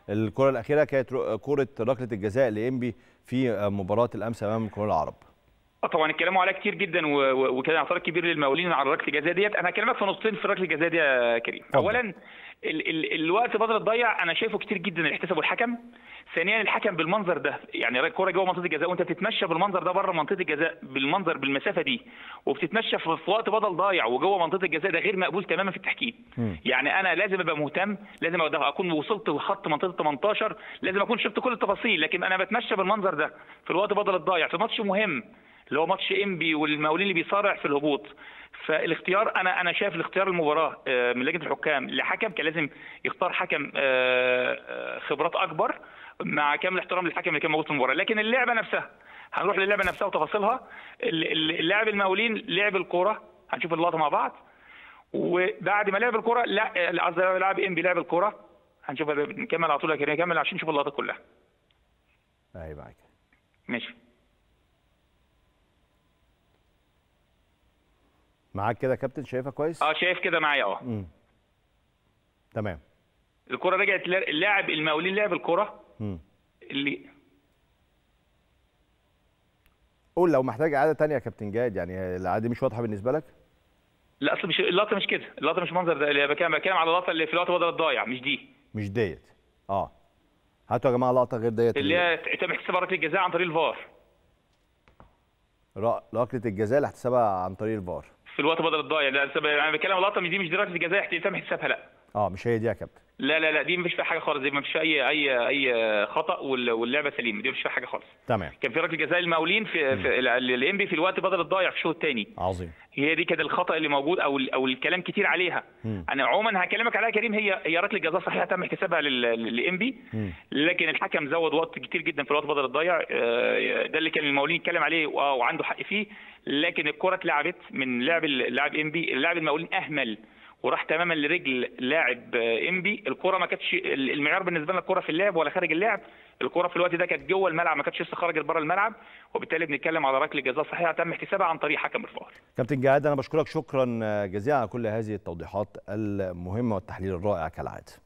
الكره الاخيره كانت كره ركله الجزاء لانبي في مباراه الامس امام كره العرب طبعا الكلام عليها كتير جدا وكان اعتراض كبير للمقاولين على ركله الجزاء ديت انا هكلمك في نقطتين في ركله الجزاء دي يا كريم طبعا. اولا ال ال الوقت بدل الضيع انا شايفه كتير جدا اللي احتسبه الحكم ثانيا الحكم بالمنظر ده يعني الكوره جوه منطقه الجزاء وانت بتتمشى بالمنظر ده بره منطقه الجزاء بالمنظر بالمسافه دي وبتتمشى في في وقت بدل ضايع وجوه منطقه الجزاء ده غير مقبول تماما في التحكيم مم. يعني انا لازم ابقى مهتم لازم أبقى اكون وصلت لخط منطقه 18 لازم اكون شفت كل التفاصيل لكن انا بتمشى بالمنظر ده في الوقت بدل الضايع في ماتش مهم اللي هو ماتش انبي والمقاولين اللي بيصارع في الهبوط فالاختيار انا انا شايف الاختيار المباراه آه، من لجنه الحكام لحكم كان لازم يختار حكم آه، آه، خبرات اكبر مع كامل احترام للحكم اللي كان موجود في المباراه لكن اللعبه نفسها هنروح للعبه نفسها وتفاصيلها ال- ال- اللاعب المقاولين لعب الكوره هنشوف اللقطه مع بعض وبعد ما لعب الكوره لا قصدي لاعب انبي لعب الكوره هنشوف نكمل على طول يا كريم نكمل عشان نشوف اللقطه كلها ايوه معاك ماشي معاك كده يا كابتن شايفها كويس اه شايف كده معايا اه مم. تمام الكره رجعت لا- اللاعب المقاولين لعب الكوره مم. اللي قول لو محتاج اعاده تانية يا كابتن جاد يعني العاده دي مش واضحه بالنسبه لك لا اصل مش اللقطه مش كده اللقطه مش منظر ده اللي بتكلم بتكلم على اللقطه اللي في الوقت بدل الضايع مش دي مش ديت اه هاتوا يا جماعه لقطه غير ديت اللي هي تم احتساب ركله الجزاء عن طريق الفار ر- ركله الجزاء اللي هتحسبها عن طريق الفار في الوقت بدل الضايع ده سبب- انا بتكلم على اللقطه مش دي مش دي ركله الجزاء تم احتسابها لا اه مش هي دي يا كابتن لا لا لا دي مفيش فيها حاجه خالص دي مفيش فيها اي اي اي خطا وال- واللعبه سليمه دي مفيش فيها حاجه خالص تمام كان في ركله جزاء المقاولين في, في الانبي في الوقت بدل الضايع في الشوط الثاني عظيم هي دي كده الخطا اللي موجود او ال- او الكلام كتير عليها مم. انا عموما هكلمك عليها يا كريم هي هي ركله جزاء صحيحه تم احتسابها للانبي مم. لكن الحكم زود وقت كتير جدا في الوقت بدل الضيع آه، ده اللي كان المقاولين يتكلم عليه وآه، وعنده حق فيه لكن الكره اتلعبت من لاعب اللاعب انبي اللاعب المقاولين اهمل وراح تماما لرجل لاعب آه، انبي الكره ما كانتش المعيار بالنسبه لنا الكره في اللعب ولا خارج اللعب الكره في الوقت ده كانت جوه الملعب ما كانتش لسه خرجت بره الملعب وبالتالي بنتكلم على ركله جزاء صحيحه تم احتسابها عن طريق حكم الفار كابتن جهاد انا بشكرك شكرا جزيلا على كل هذه التوضيحات المهمه والتحليل الرائع كالعاده